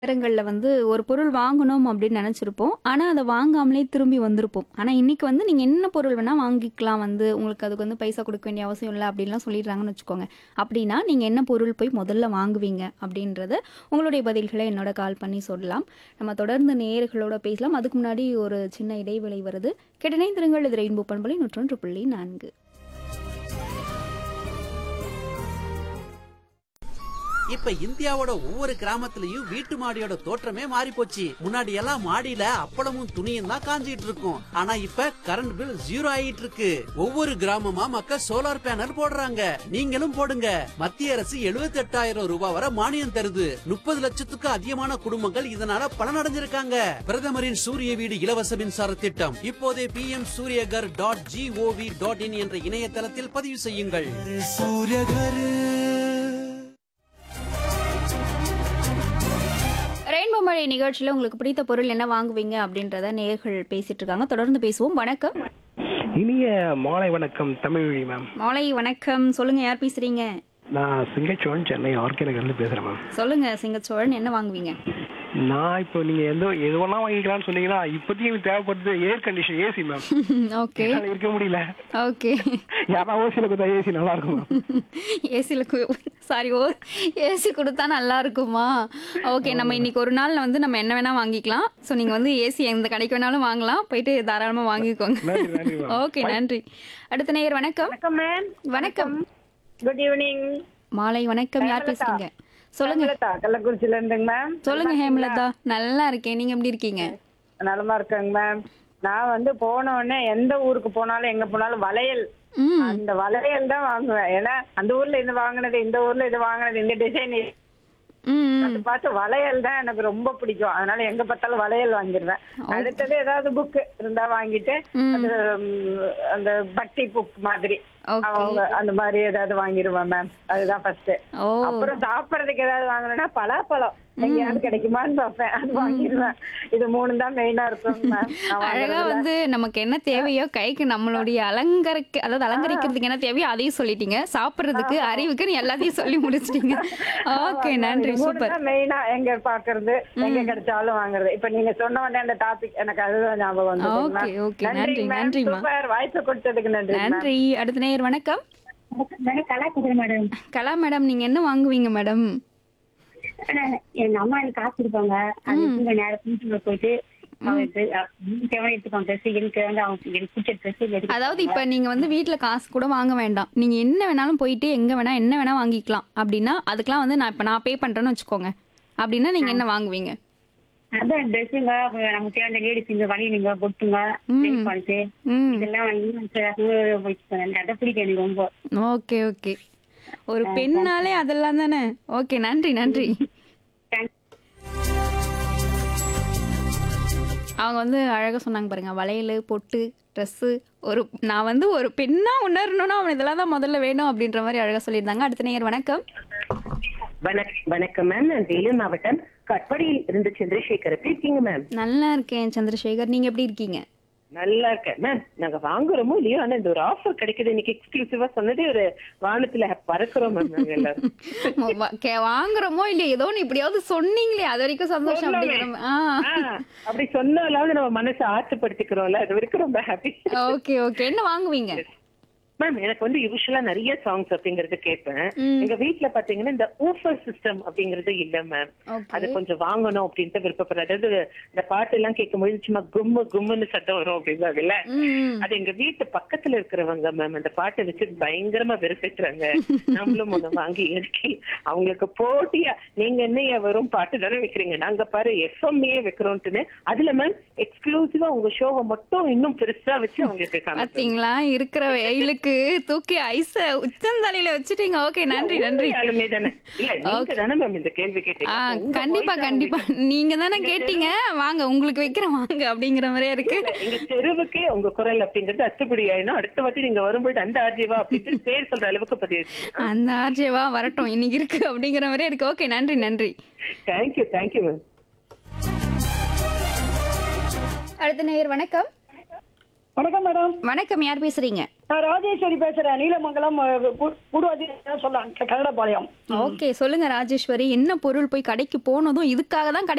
நேரங்கள்ல வந்து ஒரு பொருள் வாங்கணும் அப்படின்னு நினைச்சிருப்போம். ஆனா, அத வாங்காமலே திரும்பி வந்திருப்போம். ஆனா, இன்னைக்கு வந்து நீங்க என்ன பொருள் வேணா வாங்கிக்கலாம் வந்து, உங்களுக்கு அதுக்கு வந்து பைசா குடுக்க வேண்டிய அவசியம் இல்ல அப்படின்லாம் சொல்லிடுறாங்கன்னு வச்சுக்கோங்க. அப்படின்னா, நீங்க என்ன பொருள் போய் முதல்ல வாங்குவீங்க அப்படின்றத உங்களுடைய பதில்கள என்னோட கால் பண்ணி சொல்லலாம். நம்ம தொடர்ந்து நேயர்களோட பேசலாம். அதுக்கு முன்னாடி ஒரு சின்ன இடைவேளை வருது. கேட்டிணைந்திருங்கள். இது ரெயின்போ பண்பலை 101.4. இப்ப இந்தியாவோட ஒவ்வொரு கிராமத்துலயும் வீட்டு மாடியோட தோற்றமே மாறி போச்சு முன்னாடி எல்லாம் மாடியில அப்பளமும் துணியும் தான் காஞ்சிட்டு இருக்கும் ஆனா இப்ப கரண்ட் பில் ஜீரோ ஆயிட்டு இருக்கு ஒவ்வொரு கிராமமா மக்கள் சோலார் பேனல் போடுறாங்க நீங்களும் போடுங்க மத்திய அரசு 78000 ரூபாய் வரை மானியம் தருது முப்பது லட்சத்துக்கு அதிகமான குடும்பங்கள் இதனால பலனடைஞ்சிருக்காங்க பிரதமரின் சூரிய வீடு இலவச மின்சார திட்டம் இப்போதே P M Suryaghar dot gov dot in என்ற இணையதளத்தில் பதிவு செய்யுங்கள் ரெயின்போ மழை நிகழ்ச்சியில உங்களுக்கு பிடித்த பொருள் என்ன வாங்குவீங்க அப்படின்றத நேயர்கள் பேசிட்டு இருக்காங்க. தொடர்ந்து பேசுவோம். வணக்கம். இனிய மாலை வணக்கம் தமிழ்வழி மேம் மாலை வணக்கம். சொல்லுங்க யார் பேசுறீங்க? நான் சிங்கச்சோழன் சென்னை ஆர்கே நகர்ல பேசுறேன் மேம் சொல்லுங்க சிங்கச்சோழன் என்ன வாங்குவீங்க? நான் இப்போ நீங்க எந்த எதுவெல்லாம் வாங்கிக்கலாம்னு சொன்னீங்கன்னா இப்போதைக்கு எனக்கு தேவைப்படுறது air condition AC ma'am okay என்னால இருக்க முடியல ஓகே யாராவது ஓசியில கொடுத்தா ஏசி நல்லா இருக்கும் மேம் ஏசியில் சாரி ஓ ஏசி கொடுத்தா நல்லா இருக்குமா ஓகே நம்ம இன்னைக்கு ஒரு நாள்ல வந்து நம்ம என்ன வேணா வாங்கிக்கலாம் ஸோ நீங்க வந்து ஏசி எந்த கடைக்கு வேணாலும் வாங்கலாம் போயிட்டு தாராளமா வாங்கிக்கோங்க நன்றி நன்றி மேம் ஓகே நன்றி அடுத்த நேயர் வணக்கம் வணக்கம் மேம் வணக்கம் குட் ஈவினிங் மாலை வணக்கம் யார் பேசுறீங்க சொல்லுங்க ஹேமலதா கள்ளக்குறிச்சியில இருந்துங்க மேம் சொல்லுங்க ஹேமலதா நல்லா இருக்கேன் நீங்க எப்படி இருக்கீங்க நலமா இருக்கேங்க மேம் நான் வந்து போன உடனே எந்த ஊருக்கு போனாலும் எங்க போனாலும் வளையல் ம் அந்த வளையல் தான் வாங்குவேன் ஏன்னா அந்த ஊர்ல இது வாங்கினது இந்த ஊர்ல இது வாங்கினது இந்த டிசைன் ம் ம். அது பார்த்து வளையல் தான் எனக்கு ரொம்ப பிடிக்கும் அதனால எங்க பார்த்தாலும் வளையல் வாங்கிடுவேன் அடுத்தது ஏதாவது புக் இருந்தா வாங்கிட்டு அது ம், அந்த பக்தி புக் மாதிரி Okay. அவங்க அந்த மாதிரி ஏதாவது வாங்கிடுவேன் மேம் அதுதான் ஃபர்ஸ்ட் ஓ அப்புறம் சாப்பிடறதுக்கு ஏதாவது வாங்கணும்னா பலாப்பழம் எங்கேயாவது கிடைக்குமான்னு பார்ப்பேன் அது வாங்கிடுவேன் இது மூணு தான் மெயினா இருக்கும் மேம் நான் அழகா வாங்குறதுல. வந்து நமக்கு என்ன தேவையோ கைக்கு நம்மளுடைய அலங்கரிக்க அதாவது அலங்கரிக்கிறதுக்கு என்ன தேவையோ அதையும் சொல்லிட்டீங்க சாப்பிடுறதுக்கு அறிவுக்குன்னு எல்லாத்தையும் சொல்லி முடிச்சிட்டீங்க ஓகே நன்றி இது மூணு சூப்பர் தான் மெயினா எங்க பாக்குறது எங்க கிடைச்சாலும் வாங்குறது இப்ப நீங்க சொன்ன உடனே அந்த டாபிக் எனக்கு அதுதான் ஞாபகம் வந்து Okay, okay. நன்றி, நன்றிம்மா. சூப்பர் வாய்ப்பு கொடுத்ததுக்கு நன்றி ma'am. நன்றி அடுத்த நேயர் வணக்கம் கலா குதிரை மேடம் கலா மேடம் நீங்க என்ன வாங்குவீங்க மேடம் எங்க அம்மா எனக்கு காசு கொடுப்பாங்க அது இங்க நேரம் வீட்டுல போயிட்டு அவங்களுக்கு தேவை எடுத்துக்கோங்க ட்ரெஸ் எனக்கு வந்து அவங்க எனக்கு பிடிச்ச ட்ரெஸ் அதாவது இப்ப நீங்க வந்து வீட்ல காசு கூட வாங்க வேண்டாம் நீங்க என்ன வேணாலும் போயிட்டு எங்க வேணா என்ன வேணா வாங்கிக்கலாம் அப்படின்னா அதுக்கெல்லாம் வந்து நான் இப்ப நான் பே பண்றேன்னு வச்சுக்கோங்க அப்படின்னா நீங்க என்ன வாங்குவீங்க அதான் ட்ரெஸ்ஸுங்க நமக்கு தேவையான லேடிஸுங்க வலியுங்க பொட்டுங்க பாலிட்டு ம் இதெல்லாம் வாங்கி அதை பிடிக்கும் எனக்கு ரொம்ப ஓகே ஓகே ஒரு பெண்ணாலே அதெல்லாம் தானே ஓகே நன்றி நன்றி Thank- அவங்க வந்து அழகா சொன்னாங்க பாருங்க வளையல் பொட்டு ட்ரெஸ்ஸு ஒரு நான் வந்து ஒரு பெண்ணா உணரணும்னா அவன் இதெல்லாம் தான் முதல்ல வேணும் அப்படின்ற மாதிரி அழகா சொல்லியிருந்தாங்க அடுத்த நேயர் வணக்கம் வணக்- வணக்கம் மேம் நான் வேலூர் மாவட்டம் கட்படியில் இருந்து சந்திரசேகர் எப்படி இருக்கீங்க மேம் நல்லா இருக்கேன் சந்திரசேகர் நீங்க எப்படி இருக்கீங்க நல்லா இருக்கேன் மேம் நாங்க வாங்குறோமோ இல்லையோ ஆனா இந்த ஒரு ஆஃபர் கிடைக்குது இன்னைக்கு எக்ஸ்க்ளூசிவா சொன்னதே ஒரு வானத்துல பறக்குறோம் மேம் நாங்க எல்லாரும் மொ- வா- கே- வாங்குறோமோ இல்லையா ஏதோ ஒன்று இப்படியாவது சொன்னீங்களே அது வரைக்கும் சந்தோஷம் அப்படிங்கிற மா- ஆ ஆ, அப்படி சொன்னாலாவது நம்ம மனசை ஆற்றுப்படுத்திக்கிறோம்ல அது வரைக்கும் ரொம்ப ஹாப்பி ஓகே ஓகே என்ன வாங்குவீங்க மேம் எனக்கு வந்து யூஸ்வலா நிறைய சாங்ஸ் அப்படிங்கறது கேட்பேன் ம். எங்க வீட்ல பாத்தீங்கன்னா இந்த ஊஃபர் சிஸ்டம் அப்படிங்கறது இல்ல மேம் ஓகே அது கொஞ்சம் வாங்கணும் அப்படின்ட்டு விருப்பப்படுறேன் அதாவது இந்த பாட்டு எல்லாம் கேட்கும்போது சும்மா கும்மு கும்முன்னு சத்தம் வரும் அப்படிங்காங்கல்ல ம் அது எங்க வீட்டு பக்கத்துல இருக்கிறவங்க மேம் அந்த பாட்டை வச்சு பயங்கரமா வெறுப்பேற்றுறாங்க நம்மளும் ஒண்ணு வாங்கி இறக்கி அவங்களுக்கு போட்டியா நீங்க என்னையா வரும் பாட்டு தானே வைக்கிறீங்க நாங்க பாரு எஃப்எம்ஏ வைக்கிறோம்ட்டுன்னு அதுல மேம் எக்ஸ்க்ளூசிவா உங்க ஷோவை மட்டும் இன்னும் பெருசா வச்சு அவங்களுக்கு காமிப்பேன். பாத்தீங்களா இருக்கிற வெயிலுக்கு தூக்கி ஐஸ உச்சந்தலையில வச்சுட்டீங்க ஓகே நன்றி நன்றி ஆளுமே தானே இல்ல நீங்க தானே மேம் இந்த கேள்வி ஆ கேட்டீங்க உங்க கண்டிப்பா voice கண்டிப்பா நீங்க தானே கேட்டீங்க வாங்க உங்களுக்கு வைக்கிறேன் வாங்க அப்படிங்கிற மாதிரியே இருக்கு எங்க தெருவுக்கே உங்க குரல் அப்படிங்கிறது அத்துப்படி ஆயிடும் அடுத்த வாட்டி நீங்க வரும்போது அந்த ஆர்ஜிவா அப்படின்னு பேர் சொல்ற அளவுக்கு பதிவு அந்த ஆர்ஜேவா வரட்டும் இன்னைக்கு இருக்கு அப்படிங்கிற மாதிரியே இருக்கு ஓகே நன்றி நன்றி தேங்க்யூ தேங்க்யூ மேம் அடுத்த நேயர் வணக்கம் வணக்கம் மேடம் வணக்கம் யார் பேசுறீங்க நான் ராஜேஸ்வரி பேசுறேன் நீலமங்கலம் குடுவாதி சொல்லலாம் கன்னடபாளையம் ஓகே சொல்லுங்க ராஜேஸ்வரி என்ன பொருள் போய் கடைக்கு போனதும் இதுக்காக தான் கடை